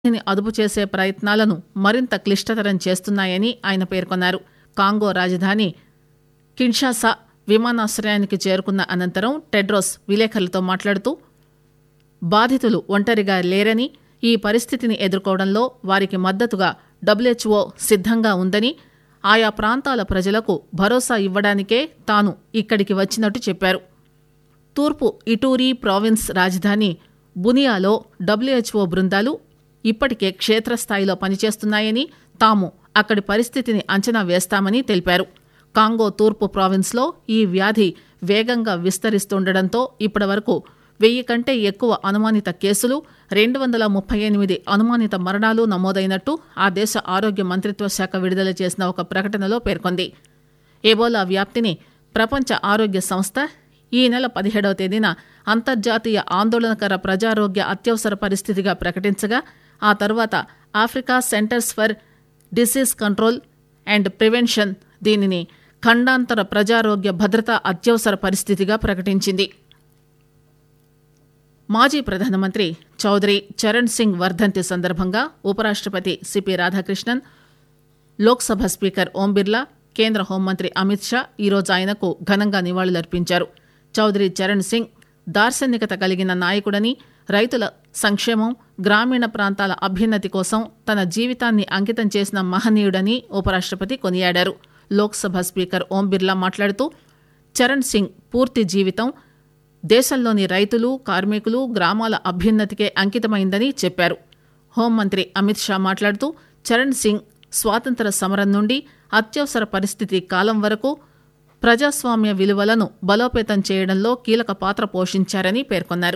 వ్యాధిని అదుపు చేసే ప్రయత్నాలను మరింత క్లిష్టతరం చేస్తున్నాయని ఆయన పేర్కొన్నారు కాంగో రాజధాని కిన్షాసా విమానాశ్రయానికి చేరుకున్న అనంతరం టెడ్రోస్ విలేకరులతో మాట్లాడుతూ బాధితులు ఒంటరిగా లేరని ఈ పరిస్థితిని ఎదుర్కోవడంలో వారికి మద్దతుగా డబ్ల్యూహెచ్ఓ సిద్దంగా ఉందని ఆయా ప్రాంతాల ప్రజలకు భరోసా ఇవ్వడానికే తాను ఇక్కడికి వచ్చినట్టు చెప్పారు తూర్పు ఇటూరీ ప్రావిన్స్ రాజధాని బునియాలో డబ్ల్యూహెచ్ఓ బృందాలు ఇప్పటికే క్షేత్రస్థాయిలో పనిచేస్తున్నాయని తాము అక్కడి పరిస్థితిని అంచనా వేస్తామని తెలిపారు కాంగో తూర్పు ప్రావిన్స్లో ఈ వ్యాధి వేగంగా విస్తరిస్తుండటంతో ఇప్పటివరకు వెయ్యి కంటే ఎక్కువ అనుమానిత కేసులు రెండు వందల ముప్పై ఎనిమిది అనుమానిత మరణాలు నమోదైనట్టు ఆ దేశ ఆరోగ్య మంత్రిత్వ శాఖ విడుదల చేసిన ఒక ప్రకటనలో పేర్కొంది ఎబోలా వ్యాప్తిని ప్రపంచ ఆరోగ్య సంస్థ ఈ నెల పదిహేడవ తేదీన అంతర్జాతీయ ఆందోళనకర ప్రజారోగ్య అత్యవసర పరిస్థితిగా ప్రకటించగా ఆ తర్వాత Africa centres for disease control and prevention దీనిని ఖండాంతర ప్రజారోగ్య భద్రతా అత్యవసర పరిస్థితిగా ప్రకటించింది మాజీ ప్రధానమంత్రి చౌదరి చరణ్ సింగ్ వర్ధంతి సందర్భంగా ఉపరాష్టపతి సిపి రాధాకృష్ణన్ లోక్సభ స్పీకర్ ఓం బిర్లా కేంద్ర హోంమంత్రి అమిత్ షా ఈరోజు ఆయనకు ఘనంగా నివాళులర్పించారు చౌదరి చరణ్ సింగ్ దార్శనికత కలిగిన నాయకుడని రైతుల సంక్షేమం గ్రామీణ ప్రాంతాల అభ్యున్నతి కోసం తన జీవితాన్ని అంకితం చేసిన మహనీయుడని ఉపరాష్టపతి కొనియాడారు లోక్సభ స్పీకర్ ఓం బిర్లా మాట్లాడుతూ చరణ్ సింగ్ పూర్తి జీవితం దేశంలోని రైతులు కార్మికులు గ్రామాల అభ్యున్నతికే అంకితమైందని చెప్పారు హోంమంత్రి అమిత్ షా మాట్లాడుతూ చరణ్ సింగ్ స్వాతంత్ర సమరం నుండి అత్యవసర పరిస్థితి కాలం వరకు ప్రజాస్వామ్య విలువలను బలోపేతం చేయడంలో కీలక పాత్ర పోషించారని పేర్కొన్నారు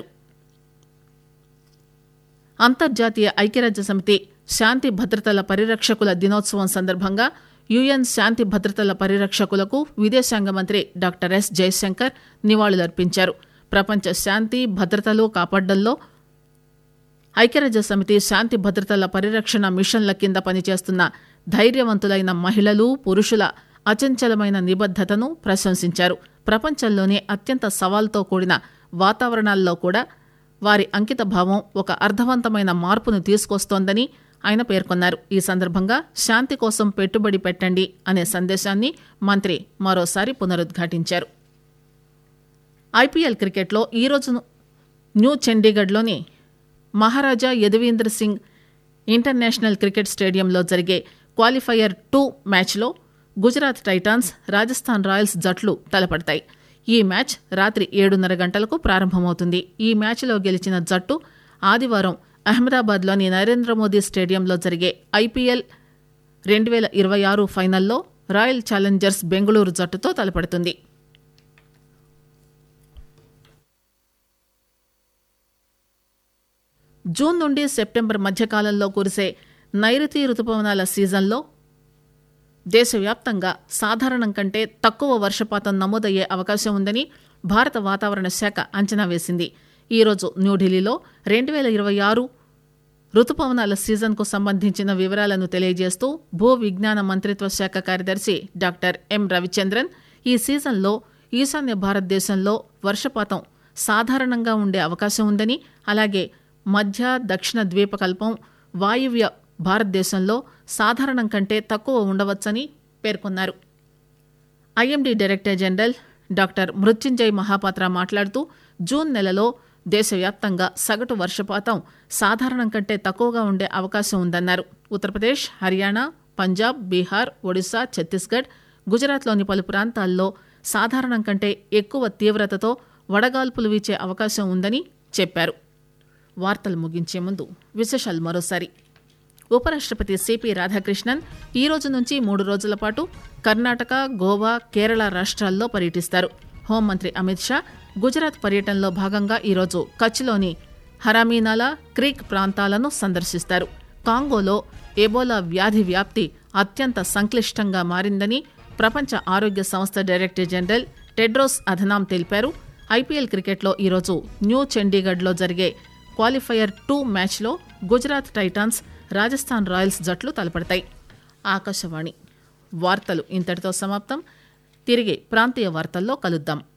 అంతర్జాతీయ ఐక్యరాజ్య సమితి శాంతి భద్రతల పరిరక్షకుల దినోత్సవం సందర్భంగా యుఎన్ శాంతి భద్రతల పరిరక్షకులకు విదేశాంగ మంత్రి డాక్టర్ ఎస్ జయశంకర్ నివాళులర్పించారు ప్రపంచ శాంతి భద్రతలు కాపాడడంలో ఐక్యరాజ్య సమితి శాంతి భద్రతల పరిరక్షణ మిషన్ల కింద పనిచేస్తున్న ధైర్యవంతులైన మహిళలు పురుషుల అచంచలమైన నిబద్దతను ప్రశంసించారు ప్రపంచంలోనే అత్యంత సవాల్తో కూడిన వాతావరణాల్లో కూడా వారి అంకిత భావం ఒక అర్థవంతమైన మార్పును తీసుకొస్తోందని ఆయన పేర్కొన్నారు ఈ సందర్భంగా శాంతి కోసం పెట్టుబడి పెట్టండి అనే సందేశాన్ని మంత్రి మరోసారి పునరుద్ఘాటించారు ఐపీఎల్ క్రికెట్లో ఈరోజు న్యూ చండీగఢ్లోని మహారాజా యదువీంద్ర సింగ్ ఇంటర్నేషనల్ క్రికెట్ స్టేడియంలో జరిగే క్వాలిఫైయర్ టూ మ్యాచ్లో గుజరాత్ టైటాన్స్ రాజస్థాన్ రాయల్స్ జట్లు తలపడతాయి ఈ మ్యాచ్ రాత్రి ఏడున్నర గంటలకు ప్రారంభమవుతుంది ఈ మ్యాచ్లో గెలిచిన జట్టు ఆదివారం అహ్మదాబాద్లోని నరేంద్ర మోదీ స్టేడియంలో జరిగే ఐపీఎల్ రెండు వేల ఇరవై ఆరు ఫైనల్లో రాయల్ ఛాలెంజర్స్ బెంగళూరు జట్టుతో తలపడుతుంది జూన్ నుండి సెప్టెంబర్ మధ్యకాలంలో కురిసే నైరుతి రుతుపవనాల సీజన్లో దేశవ్యాప్తంగా సాధారణం కంటే తక్కువ వర్షపాతం నమోదయ్యే అవకాశం ఉందని భారత వాతావరణ శాఖ అంచనా వేసింది ఈరోజు న్యూఢిల్లీలో రెండు వేల ఇరవై ఆరు రుతుపవనాల సీజన్కు సంబంధించిన వివరాలను తెలియజేస్తూ భూ విజ్ఞాన మంత్రిత్వ శాఖ కార్యదర్శి డాక్టర్ ఎం రవిచంద్రన్ ఈ సీజన్లో ఈశాన్య భారతదేశంలో వర్షపాతం సాధారణంగా ఉండే అవకాశం ఉందని అలాగే మధ్య దక్షిణ ద్వీపకల్పం వాయువ్య భారతదేశంలో సాధారణం కంటే తక్కువ ఉండవచ్చని పేర్కొన్నారు IMD director general doctor Mrutyunjay Mohapatra మాట్లాడుతూ జూన్ నెలలో దేశవ్యాప్తంగా సగటు వర్షపాతం సాధారణం కంటే తక్కువగా ఉండే అవకాశం ఉందన్నారు ఉత్తరప్రదేశ్ హర్యానా పంజాబ్ బీహార్ ఒడిశా ఛత్తీస్గఢ్ గుజరాత్లోని పలు ప్రాంతాల్లో సాధారణం కంటే ఎక్కువ తీవ్రతతో వడగాల్పులు వీచే అవకాశం ఉందని చెప్పారు వార్తలు ముగించే ముందు విశేషాలు మరోసారి ఉపరాష్టపతి సిపి రాధాకృష్ణన్ ఈ రోజు నుంచి మూడు రోజుల పాటు కర్ణాటక గోవా కేరళ రాష్ట్రాల్లో పర్యటిస్తారు హోంమంత్రి అమిత్ షా గుజరాత్ పర్యటనలో భాగంగా ఈరోజు కచ్లోని హరామీనాలా క్రీక్ ప్రాంతాలను సందర్శిస్తారు కాంగోలో ఎబోలా వ్యాధి వ్యాప్తి అత్యంత సంక్లిష్టంగా మారిందని ప్రపంచ ఆరోగ్య సంస్థ డైరెక్టర్ జనరల్ టెడ్రోస్ అధనాం తెలిపారు ఐపీఎల్ క్రికెట్లో ఈరోజు న్యూ చండీగఢ్లో జరిగే క్వాలిఫైయర్ టూ మ్యాచ్లో గుజరాత్ టైటాన్స్ రాజస్థాన్ రాయల్స్ జట్లు తలపడతాయి ఆకాశవాణి వార్తలు ఇంతటితో సమాప్తం తిరిగి ప్రాంతీయ వార్తల్లో కలుద్దాం